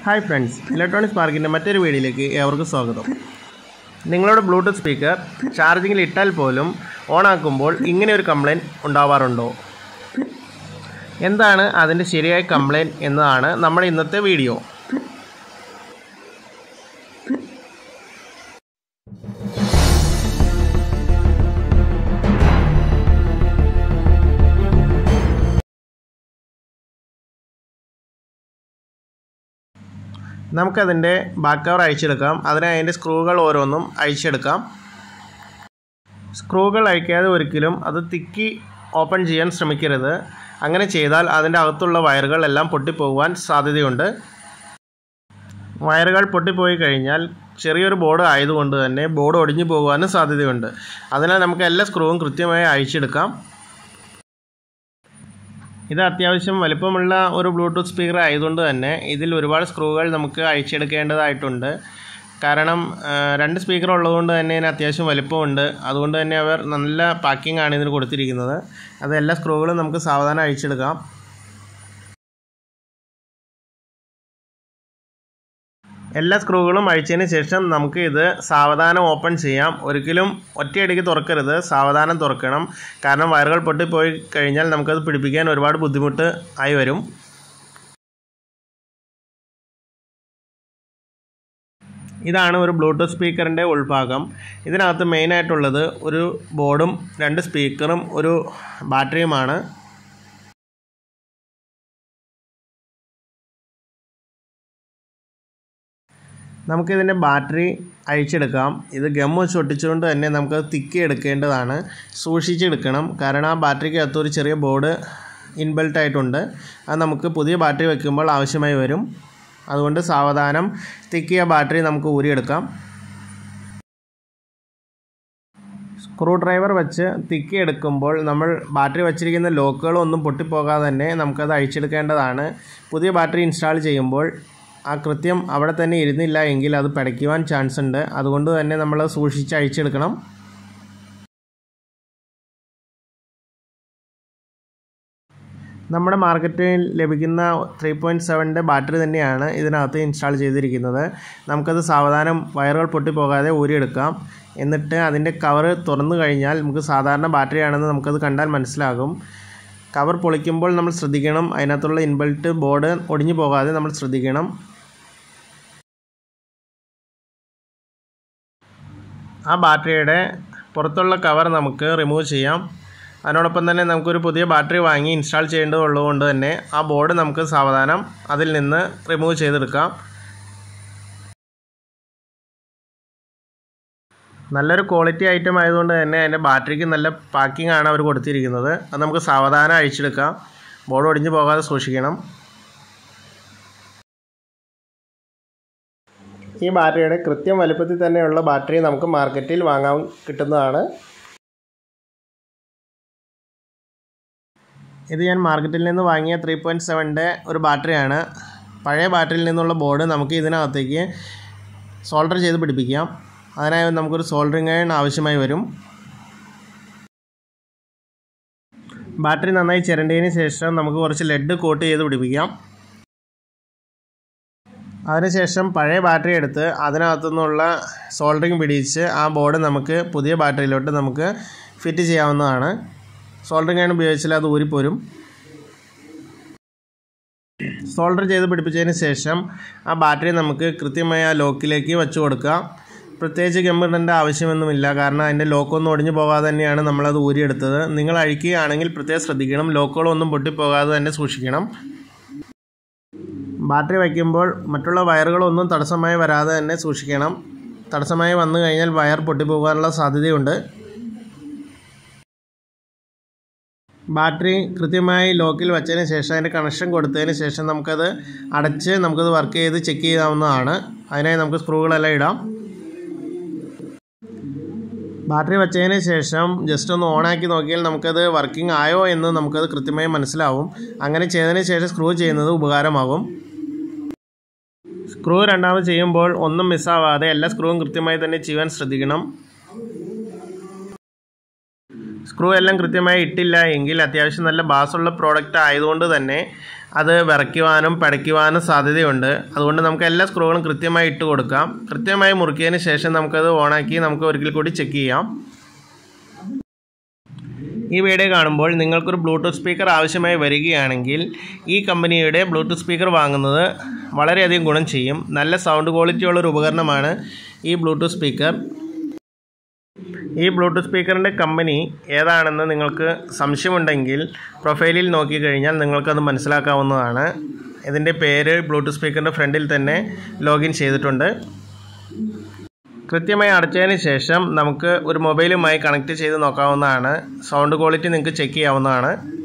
hi friends electronics പാർക്കിൻ്റെ മറ്റൊരു വീഡിയോയിലേക്ക് ഏവർക്കും സ്വാഗതം നിങ്ങളുടെ ബ്ലൂടൂത്ത് സ്പീക്കർ ചാർജിങ്ങിൽ ഇട്ടാൽ പോലും ഓണാക്കുമ്പോൾ ഇങ്ങനെ ഒരു കംപ്ലൈൻറ്റ് ഉണ്ടാവാറുണ്ടോ എന്താണ് അതിൻ്റെ ശരിയായ കംപ്ലൈൻറ്റ് എന്നതാണ് നമ്മുടെ ഇന്നത്തെ വീഡിയോ നമുക്കതിൻ്റെ ബാക്ക് കവർ അഴിച്ചെടുക്കാം അതിനായി അതിൻ്റെ സ്ക്രൂകൾ ഓരോന്നും അഴിച്ചെടുക്കാം സ്ക്രൂകൾ അഴിക്കാതെ ഒരിക്കലും അത് തിക്കി ഓപ്പൺ ചെയ്യാൻ ശ്രമിക്കരുത് അങ്ങനെ ചെയ്താൽ അതിൻ്റെ അകത്തുള്ള വയറുകൾ എല്ലാം പൊട്ടിപ്പോകുവാൻ സാധ്യതയുണ്ട് വയറുകൾ പൊട്ടിപ്പോയി കഴിഞ്ഞാൽ ചെറിയൊരു ബോർഡ് ആയതുകൊണ്ട് തന്നെ ബോർഡ് ഒടിഞ്ഞു പോകാനും സാധ്യതയുണ്ട് അതിനാൽ നമുക്ക് എല്ലാ സ്ക്രൂവും കൃത്യമായി അഴിച്ചെടുക്കാം ഇത് അത്യാവശ്യം വലിപ്പമുള്ള ഒരു ബ്ലൂടൂത്ത് സ്പീക്കർ ആയതുകൊണ്ട് തന്നെ ഇതിൽ ഒരുപാട് സ്ക്രൂകൾ നമുക്ക് അഴിച്ചെടുക്കേണ്ടതായിട്ടുണ്ട് കാരണം ആ, രണ്ട് സ്പീക്കർ ഉള്ളതുകൊണ്ട് തന്നെ ഇതിന് അത്യാവശ്യം വലിപ്പമുണ്ട് അതുകൊണ്ട് തന്നെ അവർ നല്ല പാക്കിംഗ് ആണ് ഇതിന് കൊടുത്തിരിക്കുന്നത് അത് എല്ലാ സ്ക്രൂകളും നമുക്ക് സാവധാനം അഴിച്ചെടുക്കാം എല്ലാ സ്ക്രൂകളും അഴിച്ചതിന് ശേഷം നമുക്ക് ഇത് സാവധാനം ഓപ്പൺ ചെയ്യാം ഒരിക്കലും ഒറ്റയടിക്ക് തുറക്കരുത് സാവധാനം തുറക്കണം കാരണം വയറുകൾ പൊട്ടിപ്പോയി കഴിഞ്ഞാൽ നമുക്കത് പിടിപ്പിക്കാൻ ഒരുപാട് ബുദ്ധിമുട്ട് ആയി വരും ഇതാണ് ഒരു ബ്ലൂടൂത്ത് സ്പീക്കറിൻ്റെ ഉൾഭാഗം ഇതിനകത്ത് മെയിനായിട്ടുള്ളത് ഒരു ബോർഡും രണ്ട് സ്പീക്കറും ഒരു ബാറ്ററിയുമാണ് നമുക്കിതിൻ്റെ ബാറ്ററി അഴിച്ചെടുക്കാം ഇത് ഗം വെച്ച് ഒട്ടിച്ചുകൊണ്ട് തന്നെ നമുക്കത് തിക്കി എടുക്കേണ്ടതാണ് സൂക്ഷിച്ചെടുക്കണം കാരണം ആ ബാറ്ററിക്കകത്ത് ഒരു ചെറിയ ബോർഡ് ഇൻബിൽട്ട് ആയിട്ടുണ്ട് അത് നമുക്ക് പുതിയ ബാറ്ററി വെക്കുമ്പോൾ ആവശ്യമായി വരും അതുകൊണ്ട് സാവധാനം തിക്കിയ ബാറ്ററി നമുക്ക് ഊരിയെടുക്കാം സ്ക്രൂ ഡ്രൈവർ വെച്ച് തിക്കി എടുക്കുമ്പോൾ നമ്മൾ ബാറ്ററി വച്ചിരിക്കുന്ന ലോക്കുകളൊന്നും പൊട്ടിപ്പോകാതെ തന്നെ നമുക്കത് അഴിച്ചെടുക്കേണ്ടതാണ് പുതിയ ബാറ്ററി ഇൻസ്റ്റാൾ ചെയ്യുമ്പോൾ ആ കൃത്യം അവിടെ തന്നെ ഇരുന്നില്ല എങ്കിൽ അത് പിടയ്ക്കുവാൻ ചാൻസ് ഉണ്ട് അതുകൊണ്ട് തന്നെ നമ്മൾ സൂക്ഷിച്ച് അഴിച്ചെടുക്കണം നമ്മുടെ മാർക്കറ്റിൽ ലഭിക്കുന്ന ത്രീ പോയിൻറ്റ് സെവൻ്റെ ബാറ്ററി തന്നെയാണ് ഇതിനകത്ത് ഇൻസ്റ്റാൾ ചെയ്തിരിക്കുന്നത് നമുക്കത് സാവധാനം വയറുകൾ പൊട്ടിപ്പോകാതെ ഊരിയെടുക്കാം എന്നിട്ട് അതിൻ്റെ കവർ തുറന്നു കഴിഞ്ഞാൽ നമുക്ക് സാധാരണ ബാറ്ററി ആണെന്ന് നമുക്കത് കണ്ടാൽ മനസ്സിലാകും കവർ പൊളിക്കുമ്പോൾ നമ്മൾ ശ്രദ്ധിക്കണം അതിനകത്തുള്ള ഇൻബിൽറ്റ് ബോർഡ് ഒടിഞ്ഞു പോകാതെ നമ്മൾ ശ്രദ്ധിക്കണം ആ ബാറ്ററിയുടെ പുറത്തുള്ള കവർ നമുക്ക് റിമൂവ് ചെയ്യാം അതിനോടൊപ്പം തന്നെ നമുക്കൊരു പുതിയ ബാറ്ററി വാങ്ങി ഇൻസ്റ്റാൾ ചെയ്യേണ്ടതുള്ളതുകൊണ്ട് തന്നെ ആ ബോർഡ് നമുക്ക് സാവധാനം അതിൽ നിന്ന് റിമൂവ് ചെയ്തെടുക്കാം നല്ലൊരു ക്വാളിറ്റി ഐറ്റം ആയതുകൊണ്ട് തന്നെ അതിൻ്റെ ബാറ്ററിക്ക് നല്ല പാക്കിംഗ് ആണ് അവർ കൊടുത്തിരിക്കുന്നത് അത് നമുക്ക് സാവധാനം അഴിച്ചെടുക്കാം ബോർഡ് ഒടിഞ്ഞു പോകാതെ സൂക്ഷിക്കണം ഈ ബാറ്ററിയുടെ കൃത്യം വലുപ്പത്തിൽ തന്നെയുള്ള ബാറ്ററി നമുക്ക് മാർക്കറ്റിൽ വാങ്ങാൻ കിട്ടുന്നതാണ് ഇത് ഞാൻ മാർക്കറ്റിൽ നിന്ന് വാങ്ങിയ ത്രീ പോയിൻറ്റ് സെവൻ്റെ ഒരു ബാറ്ററിയാണ് പഴയ ബാറ്ററിയിൽ നിന്നുള്ള ബോർഡ് നമുക്ക് ഇതിനകത്തേക്ക് സോൾഡർ ചെയ്ത് പിടിപ്പിക്കാം അതിനായി നമുക്കൊരു സോൾഡറിങ് അയൺ ആവശ്യമായി വരും ബാറ്ററി നന്നായി ചിരണ്ടിയതിന് ശേഷം നമുക്ക് കുറച്ച് ലെഡ് കോട്ട് ചെയ്ത് പിടിപ്പിക്കാം അതിനുശേഷം പഴയ ബാറ്ററി എടുത്ത് അതിനകത്തു നിന്നുള്ള സോൾഡറിങ് പിടിച്ച് ആ ബോർഡ് നമുക്ക് പുതിയ ബാറ്ററിയിലോട്ട് നമുക്ക് ഫിറ്റ് ചെയ്യാവുന്നതാണ് സോൾഡറിങ് ആണ് ഉപയോഗിച്ചാൽ അത് ഊരിപ്പോരും സോൾഡർ ചെയ്ത് പിടിപ്പിച്ചതിന് ശേഷം ആ ബാറ്ററി നമുക്ക് കൃത്യമായി ആ ലോക്കിലേക്ക് വെച്ച് കൊടുക്കാം പ്രത്യേകിച്ച് ഗമ്മിടേണ്ട ആവശ്യമൊന്നുമില്ല കാരണം അതിൻ്റെ ലോക്കൊന്നും ഒടിഞ്ഞു പോകാതെ തന്നെയാണ് നമ്മളത് ഊരിയെടുത്തത് നിങ്ങൾ അഴിക്കുകയാണെങ്കിൽ പ്രത്യേകം ശ്രദ്ധിക്കണം ലോക്കുകളൊന്നും പൊട്ടിപ്പോകാതെ തന്നെ സൂക്ഷിക്കണം ബാറ്ററി വയ്ക്കുമ്പോൾ മറ്റുള്ള വയറുകളൊന്നും തടസ്സമായി വരാതെ തന്നെ സൂക്ഷിക്കണം തടസ്സമായി വന്നു കഴിഞ്ഞാൽ വയർ പൊട്ടിപ്പോകാനുള്ള സാധ്യതയുണ്ട് ബാറ്ററി കൃത്യമായി ലോക്കിൽ വെച്ചതിന് ശേഷം അതിൻ്റെ കണക്ഷൻ കൊടുത്തതിന് ശേഷം നമുക്കത് അടച്ച് നമുക്കത് വർക്ക് ചെയ്ത് ചെക്ക് ചെയ്യാവുന്നതാണ് അതിനായി നമുക്ക് സ്ക്രൂകളെല്ലാം ഇടാം ബാറ്ററി വെച്ചതിന് ശേഷം ജസ്റ്റ് ഒന്ന് ഓണാക്കി നോക്കിയാൽ നമുക്കത് വർക്കിംഗ് ആയോ എന്ന് നമുക്കത് കൃത്യമായി മനസ്സിലാവും അങ്ങനെ ചെയ്തതിന് ശേഷം സ്ക്രൂ ചെയ്യുന്നത് ഉപകാരമാകും സ്ക്രൂ രണ്ടാമത് ചെയ്യുമ്പോൾ ഒന്നും മിസ്സാവാതെ എല്ലാ സ്ക്രൂവും കൃത്യമായി തന്നെ ചെയ്യാൻ ശ്രദ്ധിക്കണം സ്ക്രൂ എല്ലാം കൃത്യമായി ഇട്ടില്ല എങ്കിൽ അത്യാവശ്യം നല്ല ബാസുള്ള പ്രോഡക്റ്റ് ആയതുകൊണ്ട് തന്നെ അത് വിറയ്ക്കുവാനും പടയ്ക്കുവാനും സാധ്യതയുണ്ട് അതുകൊണ്ട് നമുക്ക് എല്ലാ സ്ക്രൂകളും കൃത്യമായി ഇട്ട് കൊടുക്കാം കൃത്യമായി മുറുക്കിയതിന് ശേഷം നമുക്കത് ഓണാക്കി നമുക്ക് ഒരിക്കൽ കൂടി ചെക്ക് ചെയ്യാം ഈ വീഡിയോ കാണുമ്പോൾ നിങ്ങൾക്കൊരു ബ്ലൂടൂത്ത് സ്പീക്കർ ആവശ്യമായി വരികയാണെങ്കിൽ ഈ കമ്പനിയുടെ ബ്ലൂടൂത്ത് സ്പീക്കർ വാങ്ങുന്നത് വളരെയധികം ഗുണം ചെയ്യും നല്ല സൗണ്ട് ക്വാളിറ്റി ഉള്ളൊരു ഉപകരണമാണ് ഈ ബ്ലൂടൂത്ത് സ്പീക്കർ ഈ ബ്ലൂടൂത്ത് സ്പീക്കറിൻ്റെ കമ്പനി ഏതാണെന്ന് നിങ്ങൾക്ക് സംശയമുണ്ടെങ്കിൽ പ്രൊഫൈലിൽ നോക്കിക്കഴിഞ്ഞാൽ നിങ്ങൾക്കത് മനസ്സിലാക്കാവുന്നതാണ് ഇതിൻ്റെ പേര് ബ്ലൂടൂത്ത് സ്പീക്കറിൻ്റെ ഫ്രണ്ടിൽ തന്നെ ലോഗിൻ ചെയ്തിട്ടുണ്ട് കൃത്യമായി അടച്ചതിന് ശേഷം നമുക്ക് ഒരു മൊബൈലുമായി കണക്ട് ചെയ്ത് നോക്കാവുന്നതാണ് സൗണ്ട് ക്വാളിറ്റി നിങ്ങൾക്ക് ചെക്ക് ചെയ്യാവുന്നതാണ്